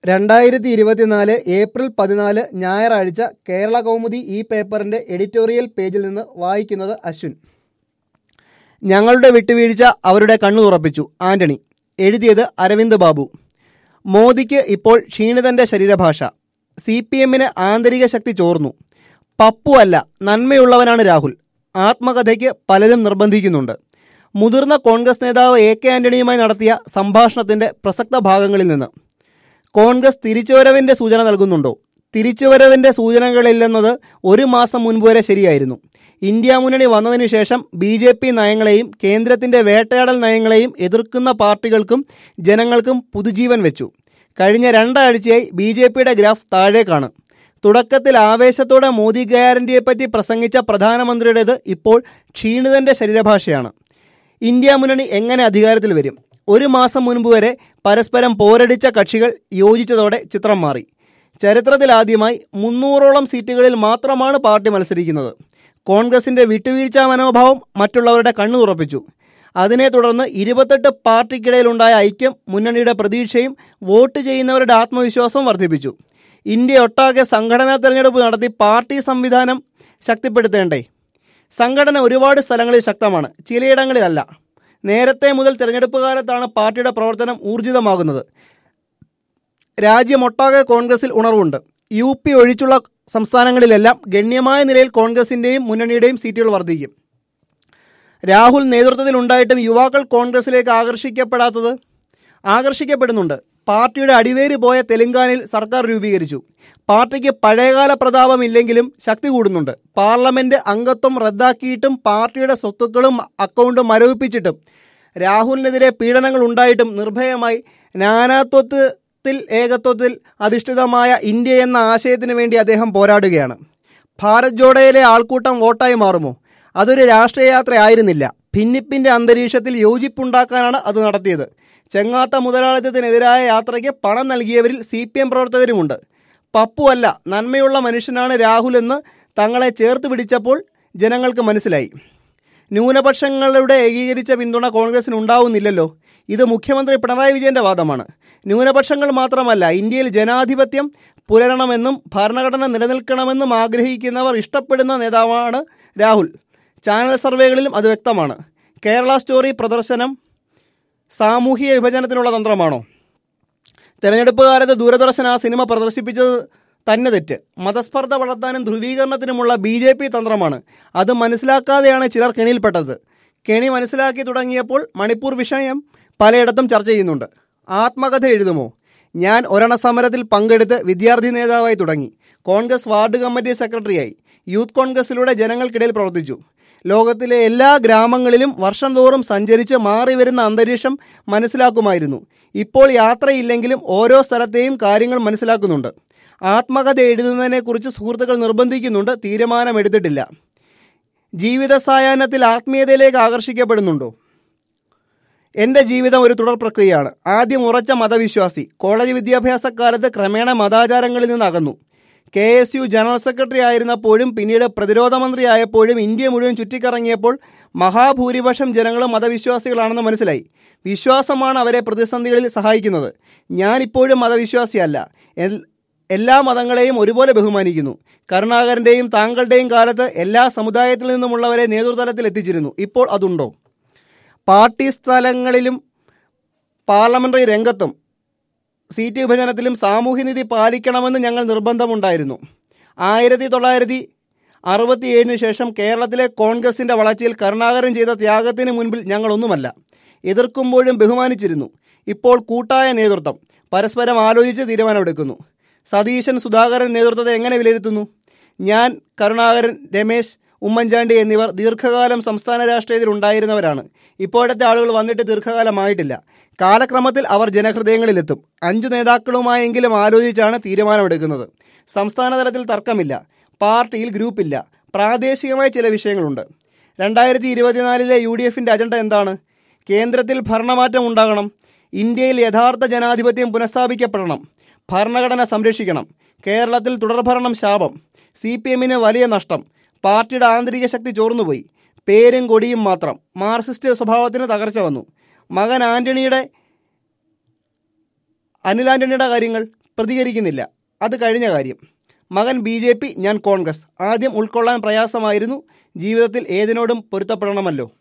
രണ്ടായിരത്തി ഇരുപത്തിനാല് ഏപ്രിൽ പതിനാല് ഞായറാഴ്ച കേരള കൗമുദി ഈ പേപ്പറിന്റെ എഡിറ്റോറിയൽ പേജിൽ നിന്ന് വായിക്കുന്നത് അശ്വിൻ ഞങ്ങളുടെ വിട്ടുവീഴ്ച അവരുടെ കണ്ണു തുറപ്പിച്ചു ആന്റണി എഴുതിയത് അരവിന്ദ് ബാബു മോദിക്ക് ഇപ്പോൾ ക്ഷീണിതന്റെ ശരീരഭാഷ സി പി എമ്മിന് ആന്തരിക ശക്തി ചോർന്നു പപ്പു അല്ല നന്മയുള്ളവനാണ് രാഹുൽ ആത്മകഥയ്ക്ക് പലരും നിർബന്ധിക്കുന്നുണ്ട് മുതിർന്ന കോൺഗ്രസ് നേതാവ് എ കെ ആന്റണിയുമായി നടത്തിയ സംഭാഷണത്തിന്റെ പ്രസക്ത ഭാഗങ്ങളിൽ നിന്ന് കോൺഗ്രസ് തിരിച്ചുവരവിന്റെ സൂചന നൽകുന്നുണ്ടോ തിരിച്ചുവരവിന്റെ സൂചനകളില്ലെന്നത് ഒരു മാസം മുൻപ് വരെ ശരിയായിരുന്നു ഇന്ത്യ മുന്നണി വന്നതിനു ശേഷം ബി ജെ പി നയങ്ങളെയും കേന്ദ്രത്തിന്റെ വേട്ടയാടൽ നയങ്ങളെയും എതിർക്കുന്ന പാർട്ടികൾക്കും ജനങ്ങൾക്കും പുതുജീവൻ വെച്ചു കഴിഞ്ഞ രണ്ടാഴ്ചയായി ബി ജെ പിയുടെ ഗ്രാഫ് താഴേക്കാണ് തുടക്കത്തിൽ ആവേശത്തോടെ മോദി ഗ്യാരണ്ടിയെപ്പറ്റി പ്രസംഗിച്ച പ്രധാനമന്ത്രിയുടേത് ഇപ്പോൾ ക്ഷീണിതന്റെ ശരീരഭാഷയാണ് ഇന്ത്യ മുന്നണി എങ്ങനെ അധികാരത്തിൽ വരും ഒരു മാസം മുൻപ് വരെ പരസ്പരം പോരടിച്ച കക്ഷികൾ യോജിച്ചതോടെ ചിത്രം മാറി ചരിത്രത്തിലാദ്യമായി മുന്നൂറോളം സീറ്റുകളിൽ മാത്രമാണ് പാർട്ടി മത്സരിക്കുന്നത് കോൺഗ്രസിന്റെ വിട്ടുവീഴ്ചാ മനോഭാവം മറ്റുള്ളവരുടെ കണ്ണു തുറപ്പിച്ചു അതിനെ തുടർന്ന് ഇരുപത്തെട്ട് പാർട്ടിക്കിടയിലുണ്ടായ ഐക്യം മുന്നണിയുടെ പ്രതീക്ഷയും വോട്ട് ചെയ്യുന്നവരുടെ ആത്മവിശ്വാസവും വർദ്ധിപ്പിച്ചു ഇന്ത്യ ഒട്ടാകെ സംഘടനാ തെരഞ്ഞെടുപ്പ് നടത്തി പാർട്ടി സംവിധാനം ശക്തിപ്പെടുത്തേണ്ടേ സംഘടന ഒരുപാട് സ്ഥലങ്ങളിൽ ശക്തമാണ് ചിലയിടങ്ങളിലല്ല നേരത്തെ മുതൽ തെരഞ്ഞെടുപ്പ് കാലത്താണ് പാർട്ടിയുടെ പ്രവർത്തനം ഊർജിതമാകുന്നത് രാജ്യമൊട്ടാകെ കോൺഗ്രസിൽ ഉണർവുണ്ട് യു പി ഒഴിച്ചുള്ള സംസ്ഥാനങ്ങളിലെല്ലാം ഗണ്യമായ നിലയിൽ കോൺഗ്രസിന്റെയും മുന്നണിയുടെയും സീറ്റുകൾ വർദ്ധിക്കും രാഹുൽ നേതൃത്വത്തിലുണ്ടായിട്ടും യുവാക്കൾ കോൺഗ്രസിലേക്ക് ആകർഷിക്കപ്പെടാത്തത് ആകർഷിക്കപ്പെടുന്നുണ്ട് പാർട്ടിയുടെ അടിവേര് പോയ തെലങ്കാനയിൽ സർക്കാർ രൂപീകരിച്ചു പാർട്ടിക്ക് പഴയകാല പ്രതാപമില്ലെങ്കിലും ശക്തി കൂടുന്നുണ്ട് പാർലമെന്റ് അംഗത്വം റദ്ദാക്കിയിട്ടും പാർട്ടിയുടെ സ്വത്തുക്കളും അക്കൗണ്ടും മരവിപ്പിച്ചിട്ടും രാഹുലിനെതിരെ പീഡനങ്ങൾ ഉണ്ടായിട്ടും നിർഭയമായി നാനാത്വത്തിൽ ഏകത്വത്തിൽ അധിഷ്ഠിതമായ ഇന്ത്യ എന്ന ആശയത്തിന് വേണ്ടി അദ്ദേഹം പോരാടുകയാണ് ഭാരത് ജോഡോയിലെ ആൾക്കൂട്ടം വോട്ടായി മാറുമോ അതൊരു രാഷ്ട്രീയ യാത്ര ആയിരുന്നില്ല ഭിന്നിപ്പിന്റെ അന്തരീക്ഷത്തിൽ യോജിപ്പുണ്ടാക്കാനാണ് അത് നടത്തിയത് ചെങ്ങാത്ത മുതലാളിത്തത്തിനെതിരായ യാത്രയ്ക്ക് പണം നൽകിയവരിൽ സി പി എം പ്രവർത്തകരുമുണ്ട് പപ്പു അല്ല നന്മയുള്ള മനുഷ്യനാണ് രാഹുൽ എന്ന് തങ്ങളെ ചേർത്ത് പിടിച്ചപ്പോൾ ജനങ്ങൾക്ക് മനസ്സിലായി ന്യൂനപക്ഷങ്ങളുടെ ഏകീകരിച്ച പിന്തുണ കോൺഗ്രസിന് ഉണ്ടാവുന്നില്ലല്ലോ ഇത് മുഖ്യമന്ത്രി പിണറായി വിജയന്റെ വാദമാണ് ന്യൂനപക്ഷങ്ങൾ മാത്രമല്ല ഇന്ത്യയിൽ ജനാധിപത്യം പുലരണമെന്നും ഭരണഘടന നിലനിൽക്കണമെന്നും ആഗ്രഹിക്കുന്നവർ ഇഷ്ടപ്പെടുന്ന നേതാവാണ് രാഹുൽ ചാനൽ സർവേകളിലും അത് വ്യക്തമാണ് കേരള സ്റ്റോറി പ്രദർശനം സാമൂഹിക വിഭജനത്തിനുള്ള തന്ത്രമാണോ തെരഞ്ഞെടുപ്പ് കാലത്ത് ദൂരദർശൻ ആ സിനിമ പ്രദർശിപ്പിച്ചത് തന്നെ തെറ്റ് മതസ്പർദ്ധ വളർത്താനും ധ്രുവീകരണത്തിനുമുള്ള ബി ജെ പി തന്ത്രമാണ് അത് മനസ്സിലാക്കാതെയാണ് ചിലർ കെണിയിൽപ്പെട്ടത് കെണി മനസ്സിലാക്കി തുടങ്ങിയപ്പോൾ മണിപ്പൂർ വിഷയം പലയിടത്തും ചർച്ച ചെയ്യുന്നുണ്ട് ആത്മകഥ എഴുതുമോ ഞാൻ ഒരണ സമരത്തിൽ പങ്കെടുത്ത് വിദ്യാർത്ഥി നേതാവായി തുടങ്ങി കോൺഗ്രസ് വാർഡ് കമ്മിറ്റി സെക്രട്ടറിയായി യൂത്ത് കോൺഗ്രസിലൂടെ ജനങ്ങൾക്കിടയിൽ പ്രവർത്തിച്ചു ലോകത്തിലെ എല്ലാ ഗ്രാമങ്ങളിലും വർഷം തോറും സഞ്ചരിച്ച് മാറി വരുന്ന അന്തരീക്ഷം മനസ്സിലാക്കുമായിരുന്നു ഇപ്പോൾ യാത്രയില്ലെങ്കിലും ഓരോ സ്ഥലത്തെയും കാര്യങ്ങൾ മനസ്സിലാക്കുന്നുണ്ട് ആത്മകഥ എഴുതുന്നതിനെക്കുറിച്ച് സുഹൃത്തുക്കൾ നിർബന്ധിക്കുന്നുണ്ട് തീരുമാനമെടുത്തിട്ടില്ല ജീവിത സായാഹ്നത്തിൽ ആത്മീയതയിലേക്ക് ആകർഷിക്കപ്പെടുന്നുണ്ടോ എൻ്റെ ജീവിതം ഒരു തുടർ പ്രക്രിയയാണ് ആദ്യം ഉറച്ച മതവിശ്വാസി കോളേജ് വിദ്യാഭ്യാസക്കാലത്ത് ക്രമേണ മതാചാരങ്ങളിൽ നിന്ന് അകന്നു K S U general secretary ആയിരുന്നപ്പോഴും പിന്നീട് പ്രതിരോധ മന്ത്രി ആയപ്പോഴും ഇന്ത്യ മുഴുവൻ ചുറ്റിക്കറങ്ങിയപ്പോൾ മഹാഭൂരിപക്ഷം ജനങ്ങളും മതവിശ്വാസികളാണെന്ന് മനസ്സിലായി വിശ്വാസമാണ് അവരെ പ്രതിസന്ധികളിൽ സഹായിക്കുന്നത് ഞാൻ ഇപ്പോഴും മതവിശ്വാസിയല്ല എല്ലാ മതങ്ങളെയും ഒരുപോലെ ബഹുമാനിക്കുന്നു കരുണാകരന്റെയും താങ്കളുടെയും കാലത്ത് എല്ലാ സമുദായത്തിൽ നിന്നുമുള്ളവരെ നേതൃതലത്തിൽ എത്തിച്ചിരുന്നു ഇപ്പോൾ അതുണ്ടോ പാർട്ടി സ്ഥലങ്ങളിലും പാർലമെന്ററി രംഗത്തും സീറ്റ് വിഭജനത്തിലും സാമൂഹ്യനീതി പാലിക്കണമെന്ന് ഞങ്ങൾ നിർബന്ധമുണ്ടായിരുന്നു ആയിരത്തി തൊള്ളായിരത്തി അറുപത്തിയേഴിന് ശേഷം കേരളത്തിലെ കോൺഗ്രസിന്റെ വളർച്ചയിൽ കരുണാകരൻ ചെയ്ത ത്യാഗത്തിന് മുൻപിൽ ഞങ്ങളൊന്നുമല്ല എതിർക്കുമ്പോഴും ബഹുമാനിച്ചിരുന്നു ഇപ്പോൾ കൂട്ടായ നേതൃത്വം പരസ്പരം ആലോചിച്ച് തീരുമാനമെടുക്കുന്നു സതീശൻ സുധാകരൻ നേതൃത്വത്തെ എങ്ങനെ വിലയിരുത്തുന്നു ഞാൻ കരുണാകരൻ രമേശ് ഉമ്മൻചാണ്ടി എന്നിവർ ദീർഘകാലം സംസ്ഥാന രാഷ്ട്രീയത്തിൽ ഉണ്ടായിരുന്നവരാണ് ഇപ്പോഴത്തെ ആളുകൾ വന്നിട്ട് ദീർഘകാലമായിട്ടില്ല കാലക്രമത്തിൽ അവർ ജനഹൃദയങ്ങളിലെത്തും അഞ്ച് നേതാക്കളുമായെങ്കിലും ആലോചിച്ചാണ് തീരുമാനമെടുക്കുന്നത് സംസ്ഥാന തലത്തിൽ തർക്കമില്ല പാർട്ടിയിൽ ഗ്രൂപ്പില്ല പ്രാദേശികമായ ചില വിഷയങ്ങളുണ്ട് രണ്ടായിരത്തി ഇരുപത്തിനാലിലെ യു ഡി എഫിന്റെ അജണ്ട എന്താണ് കേന്ദ്രത്തിൽ ഭരണമാറ്റം ഉണ്ടാകണം ഇന്ത്യയിൽ യഥാർത്ഥ ജനാധിപത്യം പുനഃസ്ഥാപിക്കപ്പെടണം ഭരണഘടന സംരക്ഷിക്കണം കേരളത്തിൽ തുടർഭരണം ശാപം സി പി എമ്മിന് വലിയ നഷ്ടം പാർട്ടിയുടെ ആന്തരിക ശക്തി ചോർന്നുപോയി പേരും കൊടിയും മാത്രം മാർക്സിസ്റ്റ് സ്വഭാവത്തിന് തകർച്ച വന്നു മകൻ ആന്റണിയുടെ അനിൽ ആന്റണിയുടെ കാര്യങ്ങൾ പ്രതികരിക്കുന്നില്ല അത് കഴിഞ്ഞ കാര്യം മകൻ ബി ജെ പി ഞാൻ കോൺഗ്രസ് ആദ്യം ഉൾക്കൊള്ളാൻ പ്രയാസമായിരുന്നു ജീവിതത്തിൽ ഏതിനോടും പൊരുത്തപ്പെടണമല്ലോ